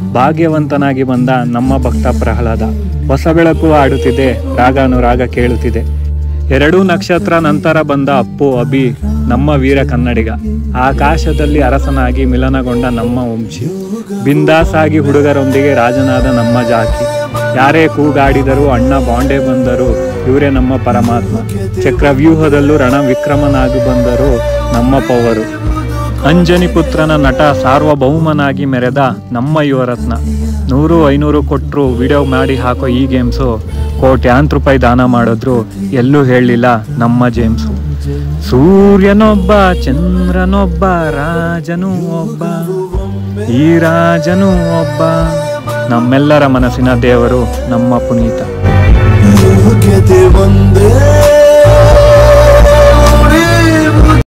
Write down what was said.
ಭಾಗ್ಯವಂತನಾಗಿ ಬಂದ ನಮ್ಮ ಭಕ್ತ ಪ್ರಹ್ಲಾದ ಹೊಸ ಬೆಳಕು ಆಡುತ್ತಿದೆ ರಾಗಾನುರಾಗ ಕೇಳುತ್ತಿದೆ ಎರಡೂ ನಕ್ಷತ್ರ ನಂತರ ಬಂದ ಅಪ್ಪು ಅಭಿ ನಮ್ಮ ವೀರ ಕನ್ನಡಿಗ ಆಕಾಶದಲ್ಲಿ ಅರಸನಾಗಿ ಮಿಲನಗೊಂಡ ನಮ್ಮ ವಂಶಿ ಬಿಂದಾಸಾಗಿ ಹುಡುಗರೊಂದಿಗೆ ರಾಜನಾದ ನಮ್ಮ ಜಾಕಿ ಯಾರೇ ಕೂಗಾಡಿದರೂ ಅಣ್ಣ ಬಾಂಡೆ ಬಂದರು ಇವರೇ ನಮ್ಮ ಪರಮಾತ್ಮ ಚಕ್ರವ್ಯೂಹದಲ್ಲೂ ರಣ ವಿಕ್ರಮನಾಗಿ ಬಂದರು ನಮ್ಮ ಪವರು ಅಂಜನಿ ಪುತ್ರನ ನಟ ಸಾರ್ವಭೌಮನಾಗಿ ಮೆರೆದ ನಮ್ಮ ಯುವರತ್ನ ನೂರು ಐನೂರು ಕೊಟ್ಟರು ವಿಡಿಯೋ ಮಾಡಿ ಹಾಕೋ ಈ ಗೇಮ್ಸು ಕೋಟ್ಯಾಂತರ ರೂಪಾಯಿ ದಾನ ಮಾಡಿದ್ರು ಎಲ್ಲೂ ಹೇಳಲಿಲ್ಲ ನಮ್ಮ ಜೇಮ್ಸು ಸೂರ್ಯನೊಬ್ಬ ಚಂದ್ರನೊಬ್ಬ ರಾಜನು ಒಬ್ಬ ಈ ರಾಜನು ಒಬ್ಬ ನಮ್ಮೆಲ್ಲರ ಮನಸ್ಸಿನ ದೇವರು ನಮ್ಮ ಪುನೀತ ಯೋಗ್ಯತೆ ಒಂದೇ